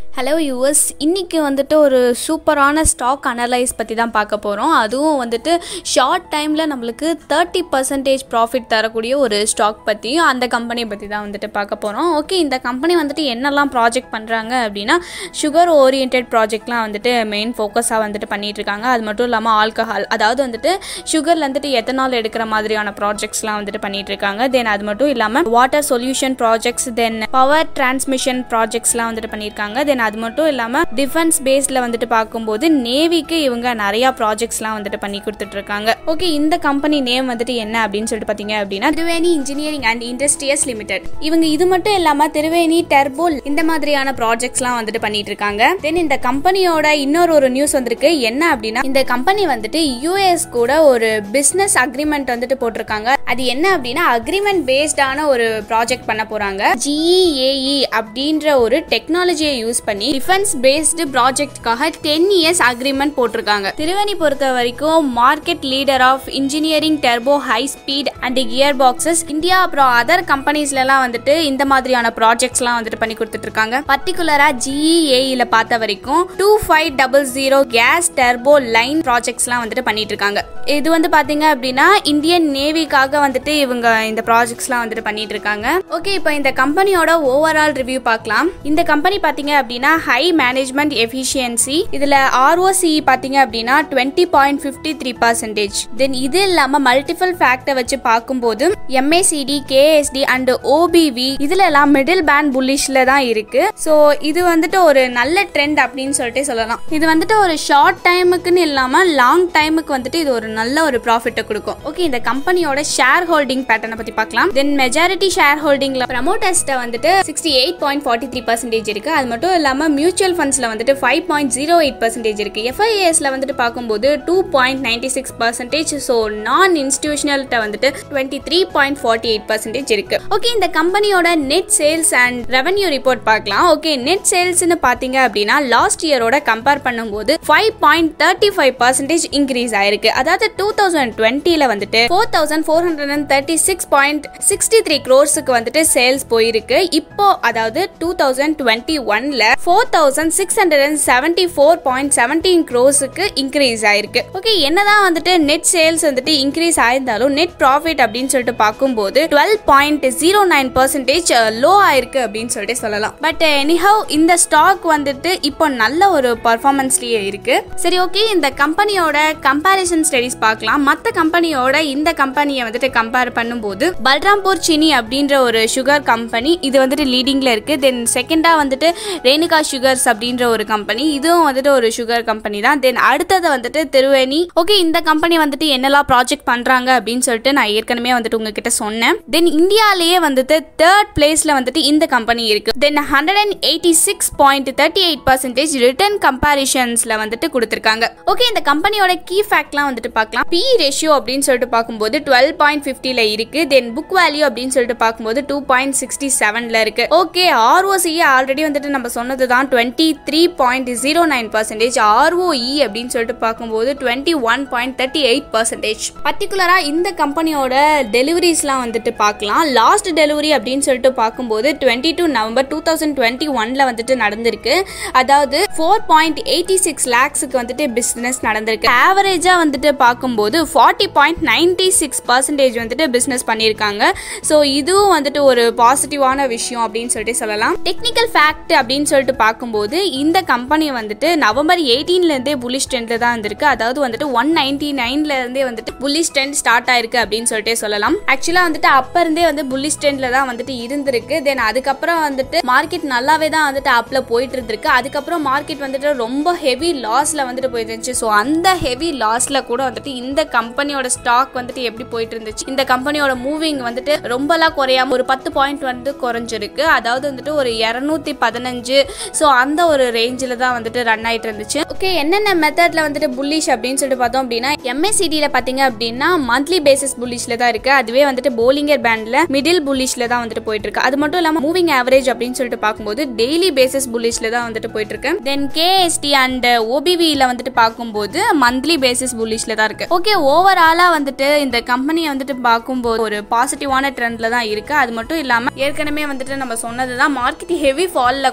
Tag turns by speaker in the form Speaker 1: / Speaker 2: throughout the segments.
Speaker 1: hello US இன்னைக்கு வந்துட்டு ஒரு சூப்பரான ஸ்டாக் அனலைஸ் பற்றி தான் பார்க்க போகிறோம் அதுவும் வந்துட்டு ஷார்ட் டைமில் நம்மளுக்கு தேர்ட்டி பர்சன்டேஜ் ப்ராஃபிட் தரக்கூடிய ஒரு ஸ்டாக் பற்றியும் அந்த கம்பெனி பற்றி தான் வந்துட்டு பார்க்க போகிறோம் ஓகே இந்த கம்பெனி வந்துட்டு என்னெல்லாம் ப்ராஜெக்ட் பண்ணுறாங்க அப்படின்னா சுகர் ஓரியன்ட் ப்ராஜெக்ட்லாம் வந்துட்டு மெயின் ஃபோக்கஸாக வந்துட்டு பண்ணிட்டு இருக்காங்க அது மட்டும் இல்லாமல் ஆல்கஹால் அதாவது வந்துட்டு சுகர்ல வந்துட்டு எத்தனால் எடுக்கிற மாதிரியான ப்ராஜெக்ட்ஸ்லாம் வந்துட்டு பண்ணிட்டு இருக்காங்க தென் அது மட்டும் இல்லாமல் water solution projects then power transmission ப்ராஜெக்ட்ஸ்லாம் வந்துட்டு பண்ணியிருக்காங்க தென் அது மட்டும் இல்லாமல் டிஃபென்ஸ் பேஸில் வந்துட்டு பார்க்கும்போது நேவிக்கு இவங்க நிறையா ப்ராஜெக்ட்ஸ்லாம் வந்துட்டு பண்ணி கொடுத்துட்டு இருக்காங்க ஓகே இந்த கம்பெனி நேம் வந்துட்டு என்ன அப்படின்னு சொல்லிட்டு பார்த்தீங்க அப்படின்னா Triveni engineering and industries limited இவங்க இது மட்டும் இல்லாமல் திருவேணி டெர்போ இந்த மாதிரியான ப்ராஜெக்ட்ஸ்லாம் வந்துட்டு பண்ணிட்டு இருக்காங்க தென் இந்த கம்பெனியோட இன்னொரு ஒரு நியூஸ் வந்திருக்கு என்ன அப்படின்னா இந்த கம்பெனி வந்துட்டு யூஎஸ் கூட ஒரு பிசினஸ் அக்ரிமெண்ட் வந்துட்டு போட்டிருக்காங்க அது என்ன அப்படின்னா அக்ரிமெண்ட் பேஸ்டான ஒரு ப்ராஜெக்ட் பண்ண போறாங்க ஜிஏஇ அப்படின்ற ஒரு டெக்னாலஜியை யூஸ் பண்ணி டிஃபென்ஸ் பேஸ்டு ப்ராஜெக்ட்காக டென் இயர்ஸ் அக்ரிமெண்ட் போட்டிருக்காங்க திருவனி பொறுத்த வரைக்கும் market leader of engineering turbo high speed and gear boxes India அப்புறம் அதர் கம்பெனிஸ்லாம் வந்துட்டு இந்த மாதிரியான ப்ராஜெக்ட்ஸ்லாம் வந்துட்டு பண்ணி கொடுத்துட்டு இருக்காங்க பர்டிகுலரா ஜிஇஏஇல பார்த்த வரைக்கும் two five double zero gas turbo line ப்ராஜெக்ட்ஸ்லாம் வந்துட்டு பண்ணிட்டு இருக்காங்க இது வந்து பாத்தீங்க அப்படின்னா இந்தியன் நேவிக்காக வந்துட்டு இவங்க இந்த ப்ராஜெக்ட்ஸ்லாம் வந்துட்டு பண்ணிட்டு இருக்காங்க ஓகே இப்போ இந்த கம்பெனியோட ஓவரால் ரிவ்யூ பார்க்கலாம் இந்த கம்பெனி பாத்தீங்க அப்படின்னா ஹை மேனேஜ்மெண்ட் எஃபிஷியன்சி இதுல ஆர்ஓசி பாத்தீங்க அப்படின்னா twenty point fifty three percentage then இது இல்லாம மல்டிபிள் ஃபேக்டர் வச்சு பார்க்கும்போது எம்ஏசிடி கேஎஸ்டி அண்ட் ஓபிவி இதுல எல்லாம் மிடில் பேண்ட் புல்லிஷ்ல தான் இருக்கு ஸோ இது வந்துட்டு ஒரு நல்ல ட்ரெண்ட் அப்படின்னு சொல்லிட்டு சொல்லலாம் இது வந்துட்டு ஒரு ஷார்ட் டைமுக்குன்னு இல்லாம லாங் டைமுக்கு வந்துட்டு இது ஒரு நல்ல ஒரு ப்ராஃபிட்டை கொடுக்கும் ஓகே இந்த கம்பெனியோட ஷேர் ஹோல்டிங் பேட்டர்னை பத்தி பார்க்கலாம் தென் மெஜாரிட்டி ஷேர் ஹோல்டிங்ல ப்ரமோட்டர்ஸ்ட வந்துட்டு sixty eight point forty three percentage இருக்கு அது மட்டும் இல்லாம மியூச்சுவல் ஃபண்ட்ஸ்ல வந்துட்டு five point zero eight percentage இருக்கு எஃப்ஐஏஎஸ்ல வந்துட்டு பார்க்கும்போது two point ninety six percentage so நான் இன்ஸ்டிடியூஷனல்கிட்ட வந்துட்டு twenty three point forty eight percentage இருக்கு ஓகே இந்த கம்பெனியோட net sales and revenue report பார்க்கலாம் ஓகே நெட் சேல்ஸ்னு பார்த்தீங்க அப்படின்னா லாஸ்ட் இயரோட கம்பேர் பண்ணும்போது five point thirty five percentage increase ஆயிருக்கு அதாவது டூ தௌசண்ட் டுவெண்ட்டில வந்துட்டு four thousand four hundred and thirty six point sixty three க்ரோர்ஸுக்கு வந்துட்டு சேல்ஸ் போயிருக்கு இப்போ அதாவது டூ தௌசண்ட் டுவெண்ட்டி ஒன்ல four thousand six hundred and seventy four point seventeen க்ரோஸுக்கு இன்க்ரீஸ் ஆயிருக்கு ஓகே என்னதான் வந்துட்டு நெட் சேல்ஸ் வந்துட்டு இன்க்ரீஸ் ஆயிருந்தாலும் நெட் ப்ராஃபிட் அப்படின்னு சொல்லிட்டு பார்க்கும்போது twelve point zero nine percentage low ஆயிருக்கு அப்படின்னு சொல்லிட்டு சொல்லலாம் பட் எனிஹவ் இந்த ஸ்டாக் வந்துட்டு இப்போ நல்ல ஒரு பர்ஃபார்மன்ஸ்லயே இருக்கு சரி ஓகே இந்த கம்பெனியோட கம்பாரிசன் ஸ்டடிஸ் பார்க்கலாம் மற்ற கம்பெனியோட இந்த கம்பெனியை வந்துட்டு கம்பேர் பண்ணும்போது பல்ராம்பூர் சினி அப்படின்ற ஒரு சுகர் கம்பெனி இது வந்துட்டு லீடிங்ல இருக்கு தென் செகண்டா வந்துட்டு ரேணுகா சுகர்ஸ் அப்படின்ற ஒரு கம்பெனி இதுவும் வந்துட்டு ஒரு சுகர் கம்பெனி தான் தென் அடுத்தது வந்துட்டு திருவேணி ஓகே இந்த கம்பெனி வந்துட்டு என்னெல்லாம் ப்ராஜெக்ட் பண்றாங்க அப்படின்னு சொல்லிட்டு நான் ஏற்கனவே வந்துட்டு உங்ககிட்ட சொன்னேன் தென் இந்தியாலேயே வந்துட்டு தேர்ட் பிளேஸ்ல வந்துட்டு இந்த கம்பெனி இருக்கு then hundred and eighty six point thirty eight percentage return கம்பாரிஷன்ஸ்ல வந்துட்டு கொடுத்துருக்காங்க ஓகே இந்த கம்பெனியோட கீ ஃபேக்ட்லாம் வந்துட்டு பார்க்கலாம் பி ரேஷியோ அப்படின்னு சொல்லிட்டு பார்க்கும்போது டுவெல் பாயிண்ட் ஃபிஃப்டில இருக்கு தென் புக் வேல்யூ அப்படின்னு சொல்லிட்டு பார்க்கும்போது டூ பாயிண்ட் சிக்ஸ்டி செவன்ல இருக்கு ஓகே ஆர்ஓசிஏ ஆல்ரெடி வந்துட்டு நம்ம சொன்னது தான் twenty three point zero nine percentage ROE அப்படின்னு சொல்லிட்டு பார்க்கும்போது twenty one point thirty eight percentage பர்டிகுலரா இந்த கம்பெனியோட டெலிவரிஸ்லாம் வந்துட்டு பார்க்கலாம் லாஸ்ட் டெலிவரி அப்படின்னு சொல்லிட்டு பார்க்கும்போது twenty two November two thousand twenty ஒன்ல வந்துட்டு நடந்திருக்கு அதாவது ஃபோர் பாயிண்ட் எயிட்டி சிக்ஸ் லேக்ஸுக்கு வந்துட்டு பிஸ்னஸ் நடந்திருக்கு ஆவரேஜா வந்துட்டு பார்க்கும்போது forty point ninety six percentage வந்துட்டு பிஸ்னஸ் பண்ணியிருக்காங்க ஸோ இதுவும் வந்துட்டு ஒரு பாசிட்டிவான விஷயம் அப்படின்னு சொல்லிட்டு சொல்லலாம் டெக்னிக்கல் ஃபேக்ட் அப்படின்னு சொல்லிட்டு பார்க்கும்போது இந்த கம்பெனி வந்துட்டு நவம்பர் எயிட்டீன்ல இருந்தே புலிஷ் ட்ரெண்ட்ல தான் இருந்திருக்கு அதாவது வந்துட்டு ஒன் நைன்டி நைன்ல இருந்தே வந்துட்டு புல்லிஷ் ட்ரெண்ட் ஸ்டார்ட் ஆயிருக்கு அப்படின்னு சொல்லிட்டு சொல்லலாம் ஆக்சுவலா வந்துட்டு அப்ப இருந்தே வந்து புல்லிஷ் ட்ரெண்ட்ல தான் வந்துட்டு இருந்திருக்கு தென் அதுக்கப்புறம் வந்துட்டு மார்க்கெட் நல்லாவே தான் வந்துட்டு அப்ல போயிட்டு இருந்திருக்கு அதுக்கப்புறம் மார்க்கெட் வந்துட்டு ரொம்ப ஹெவி லாஸ்ல வந்துட்டு போயிட்டு இருந்துச்சு ஸோ அந்த ஹெவி லாஸ்ல கூட வந்துட்டு இந்த கம்பெனியோட ஸ்டாக் வந்துட்டு எப்படி போயிட்டு இருந்துச்சு இந்த கம்பெனியோட மூவிங் வந்துட்டு ரொம்பலாம் குறையாம ஒரு பத்து பாயிண்ட் வந்து குறைஞ்சிருக்கு அதாவது வந்துட்டு ஒரு இரநூத்தி பதினஞ்சு ஸோ அந்த ஒரு ரேஞ்சில் தான் வந்துட்டு ரன் ஆயிட்டு இருந்துச்சு ஓகே என்னென்ன மெத்தட்ல வந்துட்டு புல்லிஷ் அப்படின்னு சொல்லிட்டு பார்த்தோம் அப்படின்னா எம்எஸ்சிடியில் பார்த்தீங்க அப்படின்னா மந்த்லி பேசிஸ் புல்லிஷ்ல தான் இருக்கு அதுவே வந்துட்டு போலிங்கர் பேண்ட்ல மிடில் புல்லிஷ்ல தான் வந்துட்டு போயிட்டு இருக்கு அது மட்டும் இல்லாமல் மூவிங் ஆவரேஜ் அப்படின்னு சொல்லிட்டு பார்க்கும்போது டெய்லி பேசிஸ் புல்லிஷ்ல தான் வந்துட்டு போயிட்டு இருக்கு தென் கேஎஸ்டி அண்ட் ஓபிவியில் வந்துட்டு பார்க்கும்போது மந்த்லி பேசிஸ் புல்லிஷ்ல தான் இருக்கு ஓகே ஓவராலா வந்துட்டு இந்த கம்பெனியை வந்துட்டு பார்க்கும்போது ஒரு பாசிட்டிவான ட்ரெண்ட்ல தான் இருக்கு அது மட்டும் இல்லாம ஏற்கனவே வந்துட்டு நம்ம சொன்னது தான் மார்க்கெட் ஹெவி ஃபால்ல கூட இந்த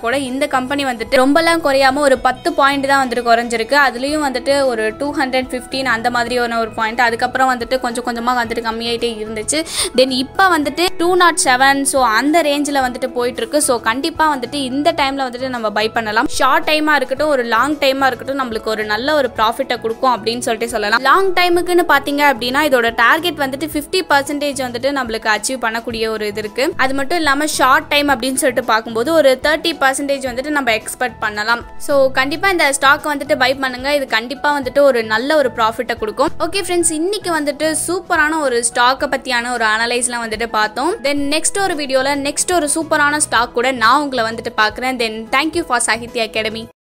Speaker 1: கம்பெனி வந்துட்டு ரொம்பலாம் குறையாம ஒரு பத்து பாயிண்ட் தான் வந்துட்டு குறைஞ்சிருக்கு அதுலேயும் வந்துட்டு ஒரு டூ ஹண்ட்ரட் ஃபிஃப்டீன் அந்த மாதிரியான ஒரு பாயிண்ட் அதுக்கப்புறம் வந்துட்டு கொஞ்சம் கொஞ்சமாக வந்துட்டு கம்மியாயிட்டே இருந்துச்சு தென் இப்போ வந்துட்டு டூ நாட் செவன் ஸோ அந்த ரேஞ்சில் வந்துட்டு போயிட்டு இருக்கு ஸோ கண்டிப்பாக வந்துட்டு இந்த டைமில் வந்துட்டு நம்ம பை பண்ணலாம் ஷார்ட் டைமாக இருக்கட்டும் ஒரு லாங் டைமாக இருக்கட்டும் நம்மளுக்கு ஒரு நல்ல ஒரு ப்ராஃபிட்டை கொடுக்கும் அப்படின்னு சொல்லிட்டு சொல்லலாம் லாங் டைமுக்குன்னு பார்த்தீங்க அப்படின்னா இதோட டார்கெட் வந்துட்டு ஃபிஃப்டி பர்சன்டேஜ் வந்துட்டு நம்மளுக்கு அச்சீவ் பண்ணக்கூடிய ஒரு இது இருக்கு அது மட்டும் இல்லாமல் ஷார்ட் டைம் அப்படின்னு சொல்லிட்டு பார்க்கும்போது ஒரு தேர்ட்டி பர்சன்டேஜ் வந்துட்டு நம்ம எக்ஸ்பெக்ட் பண்ணலாம் ஸோ கண்டிப்பாக இந்த ஸ்டாக் வந்துட்டு பை பண்ணுங்க இது கண்டிப்பாக வந்துட்டு ஒரு நல்ல ஒரு ப்ராஃபிட்டை கொடுக்கும் ஓகே ஃப்ரெண்ட்ஸ் இன்னைக்கு வந்துட்டு சூப்பரான ஒரு ஸ்டாக்கை பற்றியான ஒரு அனலைஸ்லாம் வந்துட்டு பார்த்தோம் தென் நெக்ஸ்ட் ஒரு வீடியோவில் நெக்ஸ்ட் ஒரு சூப்பரான ஸ்டாக் கூட நான் உங்களை வந்துட்டு பார்க்குறேன் then thank you for Sahitya academy